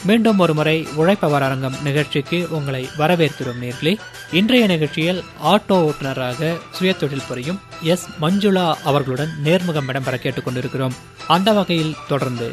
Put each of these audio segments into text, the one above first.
மீண்டும் ஒருமுறை உழைப்பவர் அரங்கம் நிகழ்ச்சிக்கு உங்களை வரவேற்கிறோம் நேர்களே இன்றைய நிகழ்ச்சியில் ஆட்டோ ஓட்டுநராக சுயதொழில் புரியும் எஸ் மஞ்சுளா அவர்களுடன் நேர்முகம் இடம்பெற கேட்டுக்கொண்டிருக்கிறோம் அந்த வகையில் தொடர்ந்து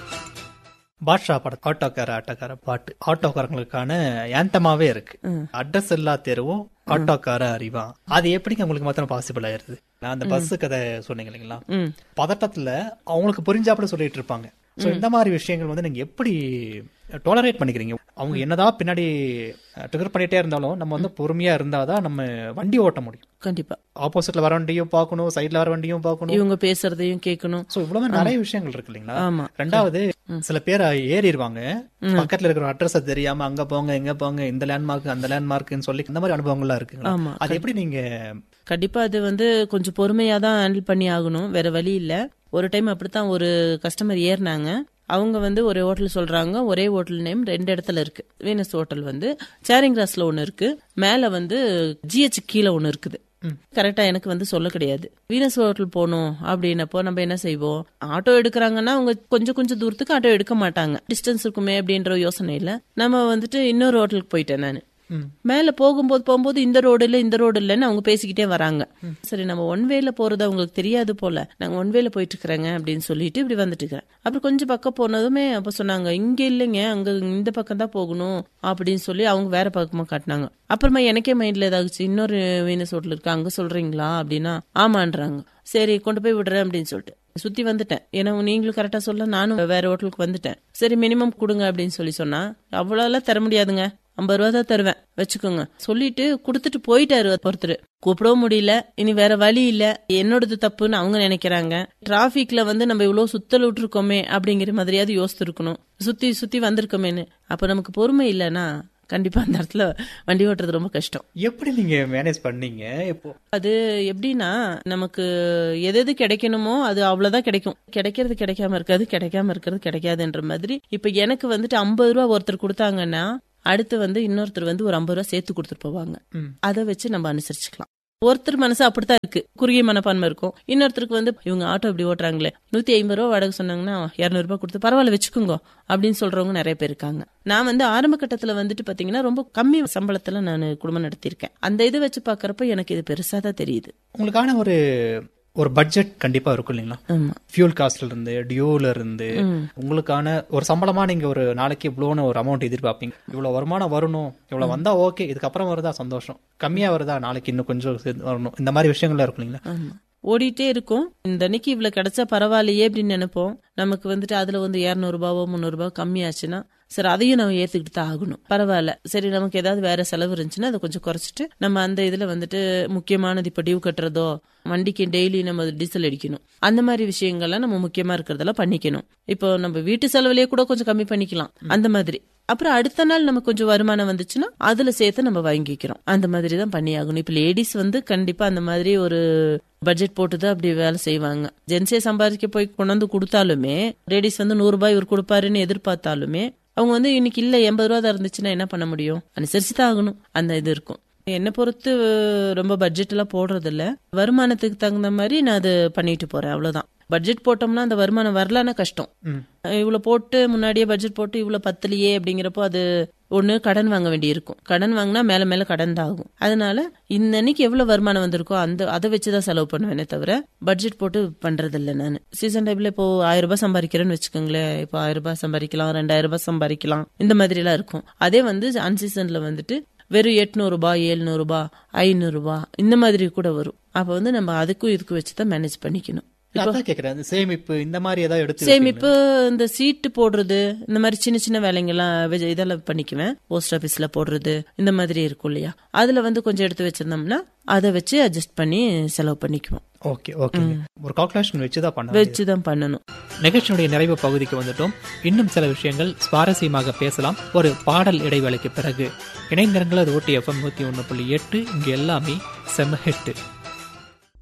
பாட்ஷா படம் ஆட்டோக்கார ஆட்டோக்கார பாட்டு ஆட்டோக்காரங்களுக்கான ஏந்தமாவே இருக்கு அட்ரஸ் எல்லா தெருவும் ஆட்டோக்கார அறிவா அது எப்படிங்க உங்களுக்கு மாத்திரம் பாசிபிள் ஆயிருது நான் அந்த பஸ் கதை சொன்னீங்க இல்லைங்களா ம் பதட்டத்துல அவங்களுக்கு புரிஞ்சாப்புல சொல்லிட்டு இருப்பாங்க சோ இந்த மாதிரி விஷயங்கள் வந்து நீங்க எப்படி டோலரேட் பண்ணிக்கிறீங்க அவங்க என்னதான் பின்னாடி ட்ரிகர் பண்ணிட்டே இருந்தாலும் நம்ம வந்து பொறுமையா இருந்தாதான் நம்ம வண்டி ஓட்ட முடியும் கண்டிப்பா ஆப்போசிட்ல வர வண்டியும் பார்க்கணும் சைடுல வர வண்டியும் பார்க்கணும் இவங்க பேசுறதையும் கேட்கணும் சோ இவ்வளவு நிறைய விஷயங்கள் இருக்கு இல்லைங்களா ஆமா ரெண்டாவது சில பேர் ஏறிடுவாங்க பக்கத்துல இருக்கிற அட்ரஸ் தெரியாம அங்க போங்க எங்க போங்க இந்த லேண்ட்மார்க் அந்த லேண்ட்மார்க்னு சொல்லி இந்த மாதிரி அனுபவங்கள்லாம் இருக்குங்களா ஆமா அது எப்படி நீங்க கண்டிப்பா அது வந்து கொஞ்சம் பொறுமையா தான் ஹேண்டில் பண்ணி ஆகணும் வேற வழி இல்ல ஒரு டைம் அப்படித்தான் ஒரு கஸ்டமர் ஏறினாங்க அவங்க வந்து ஒரே ஹோட்டல் சொல்றாங்க ஒரே ஹோட்டல் நேம் ரெண்டு இடத்துல இருக்கு வீனஸ் ஹோட்டல் வந்து சேரிங் கிராஸ்ல ஒன்னு இருக்கு மேல வந்து ஜிஹெச் கீழே ஒன்னு இருக்குது கரெக்டா எனக்கு வந்து சொல்ல கிடையாது வீனஸ் ஹோட்டல் போகணும் அப்படின்னப்போ நம்ம என்ன செய்வோம் ஆட்டோ எடுக்கிறாங்கன்னா அவங்க கொஞ்சம் கொஞ்சம் தூரத்துக்கு ஆட்டோ எடுக்க மாட்டாங்க டிஸ்டன்ஸ் இருக்குமே அப்படின்ற யோசனை இல்ல நம்ம வந்துட்டு இன்னொரு ஹோட்டலுக்கு போயிட்டேன் நான் மேல போகும்போது போகும்போது இந்த ரோடு இல்ல இந்த ரோடு இல்லன்னு அவங்க பேசிக்கிட்டே வராங்க சரி நம்ம ஒன் வேல போறது அவங்களுக்கு தெரியாது போல நாங்க ஒன் வேல போயிட்டு இருக்கிறேங்க அப்படின்னு சொல்லிட்டு இப்படி வந்துட்டு இருக்கிறேன் அப்புறம் கொஞ்சம் பக்கம் போனதுமே அப்ப சொன்னாங்க இங்க இல்லைங்க அங்க இந்த பக்கம் தான் போகணும் அப்படின்னு சொல்லி அவங்க வேற பக்கமா காட்டினாங்க அப்புறமா எனக்கே மைண்ட்ல ஏதாச்சு இன்னொரு வீனஸ் ஹோட்டல் இருக்கு அங்க சொல்றீங்களா அப்படின்னா ஆமான்றாங்க சரி கொண்டு போய் விடுறேன் அப்படின்னு சொல்லிட்டு சுத்தி வந்துட்டேன் ஏன்னா நீங்களும் கரெக்டா சொல்ல நானும் வேற ஹோட்டலுக்கு வந்துட்டேன் சரி மினிமம் கொடுங்க அப்படின்னு சொல்லி சொன்னா அவ்வளவு தர முடியாதுங்க ஐம்பது ரூபா தான் தருவேன் வச்சுக்கோங்க சொல்லிட்டு கொடுத்துட்டு போயிட்டாரு ஒருத்தர் கூப்பிடவும் முடியல இனி வேற வழி இல்ல என்னோடது தப்புன்னு அவங்க நினைக்கிறாங்க டிராபிக்ல வந்து நம்ம இவ்வளவு சுத்தல் விட்டுருக்கோமே அப்படிங்கிற மாதிரியாவது யோசிச்சிருக்கணும் சுத்தி சுத்தி வந்திருக்கோமேன்னு அப்ப நமக்கு பொறுமை இல்லைன்னா கண்டிப்பா அந்த இடத்துல வண்டி ஓட்டுறது ரொம்ப கஷ்டம் எப்படி நீங்க மேனேஜ் பண்ணீங்க இப்போ அது எப்படின்னா நமக்கு எது எது கிடைக்கணுமோ அது அவ்வளவுதான் கிடைக்கும் கிடைக்கிறது கிடைக்காம இருக்காது கிடைக்காம இருக்கிறது கிடைக்காதுன்ற மாதிரி இப்ப எனக்கு வந்துட்டு ஐம்பது ரூபா ஒருத்தர் கொடுத்தாங்கன்னா அடுத்து வந்து இன்னொருத்தர் வந்து ஒரு ஐம்பது ரூபா சேர்த்து கொடுத்துட்டு போவாங்க ம். அதை வச்சு நம்ம அனுசரிச்சுக்கலாம் ஒருத்தர் மனசு அப்படித்தான் இருக்கு குறுகிய மனப்பான்மை இருக்கும் இன்னொருத்தருக்கு வந்து இவங்க ஆட்டோ இப்படி ஓட்டுறாங்களே நூத்தி ஐம்பது ரூபா வாடகை சொன்னாங்கன்னா இருநூறு ரூபாய் கொடுத்து பரவாயில்ல வச்சுக்கோங்க அப்படின்னு சொல்றவங்க நிறைய பேர் இருக்காங்க நான் வந்து ஆரம்ப கட்டத்துல வந்துட்டு பாத்தீங்கன்னா ரொம்ப கம்மி சம்பளத்துல நான் குடும்பம் நடத்தியிருக்கேன் அந்த இதை வச்சு பாக்குறப்ப எனக்கு இது பெருசா தான் தெரியுது உங்களுக்கான ஒரு ஒரு பட்ஜெட் கண்டிப்பா இருக்கும் இல்லைங்களா ஆமா ஃபியூல் காஸ்ட்ல இருந்து டியூல இருந்து உங்களுக்கான ஒரு சம்பளமா நீங்க ஒரு நாளைக்கு இவ்வளோன்னு ஒரு அமௌண்ட் எதிர்பார்ப்பீங்க இவ்வளவு வருமானம் வரணும் இவ்வளவு வந்தா ஓகே இதுக்கப்புறம் வருதா சந்தோஷம் கம்மியா வருதா நாளைக்கு இன்னும் கொஞ்சம் சேர்த்து வரணும் இந்த மாதிரி விஷயங்கள்லாம் இருக்கும் இல்லைங்களா ஆமா ஓடிட்டே இருக்கும் இந்த அன்னைக்கு இவ்வளவு கிடைச்சா பரவாயில்லையே அப்படின்னு நினைப்போம் நமக்கு வந்துட்டு அதுல வந்து இருநூறு ரூபாவோ முந்நூறு ரூபாவோ கம்மியாச்சுன்னா சரி அதையும் நம்ம ஏத்துக்கிட்டு தான் ஆகணும் பரவாயில்ல சரி நமக்கு ஏதாவது வேற செலவு இருந்துச்சுன்னா அதை கொஞ்சம் குறைச்சிட்டு நம்ம அந்த இதுல வந்துட்டு முக்கியமானது இப்ப டியூ கட்டுறதோ வண்டிக்கு டெய்லி நம்ம டீசல் அடிக்கணும் அந்த மாதிரி விஷயங்கள்லாம் நம்ம முக்கியமா இருக்கிறதெல்லாம் பண்ணிக்கணும் இப்போ நம்ம வீட்டு செலவுலயே கூட கொஞ்சம் கம்மி பண்ணிக்கலாம் அந்த மாதிரி அப்புறம் அடுத்த நாள் நமக்கு கொஞ்சம் வருமானம் வந்துச்சுன்னா அதுல சேர்த்து நம்ம வாங்கிக்கிறோம் அந்த மாதிரி தான் பண்ணி ஆகணும் இப்ப லேடிஸ் வந்து கண்டிப்பா அந்த மாதிரி ஒரு பட்ஜெட் போட்டு தான் அப்படி வேலை செய்வாங்க ஜென்ஸே சம்பாதிக்க போய் கொண்டு வந்து கொடுத்தாலுமே லேடிஸ் வந்து நூறு ரூபாய் இவர் கொடுப்பாருன்னு எதிர்பார்த்தாலுமே அவங்க வந்து இன்னைக்கு இல்ல எண்பது ரூபா தான் இருந்துச்சுன்னா என்ன பண்ண முடியும் அனுசரிச்சு தான் ஆகணும் அந்த இது இருக்கும் என்னை பொறுத்து ரொம்ப பட்ஜெட் எல்லாம் போடுறது இல்ல வருமானத்துக்கு தகுந்த மாதிரி நான் அது பண்ணிட்டு போறேன் அவ்வளவுதான் பட்ஜெட் போட்டோம்னா அந்த வருமானம் வரலன்னா கஷ்டம் ம். இவ்வளவு போட்டு முன்னாடியே பட்ஜெட் போட்டு இவ்வளவு பத்தலையே அப்படிங்கிறப்போ அது ஒண்ணு கடன் வாங்க வேண்டி இருக்கும் கடன் வாங்கினா மேல மேல கடன் தான் ஆகும் அதனால இந்த அன்னைக்கு எவ்வளவு வருமானம் வந்திருக்கோ அந்த அதை வச்சுதான் செலவு பண்ணுவேனே தவிர பட்ஜெட் போட்டு பண்றது இல்ல நான் சீசன் டைம்ல இப்போ ஆயிரம் ரூபாய் சம்பாதிக்கிறேன்னு வச்சுக்கோங்களேன் இப்போ ஆயிரம் ரூபாய் சம்பாதிக்கலாம் ரெண்டாயிரம் ரூபாய் சம்பாதிக்கலாம் இந்த மாதிரி எல்லாம் இருக்கும் அதே வந்து அன்சீசன்ல வந்துட்டு வெறும் எட்நூறு ரூபாய் எழுநூறு ரூபாய் ஐநூறு ரூபாய் இந்த மாதிரி கூட வரும் அப்ப வந்து நம்ம அதுக்கும் இதுக்கும் வச்சுதான் மேனேஜ் பண்ணிக்கணும் அதான் கேக்குறேன் இந்த சேமிப்பு இந்த மாதிரி ஏதாவது எடுத்து சேமிப்பு இந்த சீட்டு போடுறது இந்த மாதிரி சின்ன சின்ன வேலைங்கெல்லாம் வெ- இதெல்லாம் பண்ணிக்குவேன் போஸ்ட் ஆபீஸ்ல போடுறது இந்த மாதிரி இருக்கும் இல்லையா அதுல வந்து கொஞ்சம் எடுத்து வச்சிருந்தோம்னா அதை வச்சு அட்ஜஸ்ட் பண்ணி செலவு பண்ணிக்குவோம் ஓகே ஓகே ஒரு கால்குலேஷன் வச்சுதான் பண்ண வச்சுதான் பண்ணணும் நிகழ்ச்சியினுடைய நிறைவு பகுதிக்கு வந்துட்டோம் இன்னும் சில விஷயங்கள் சுவாரஸ்யமாக பேசலாம் ஒரு பாடல் இடைவேளைக்கு பிறகு இணைந்திருங்கள் அது ஓட்டி எஃப்எம் நூத்தி ஒன்று புள்ளி எட்டு இங்க எல்லாமே செம்ம ஹிட்டு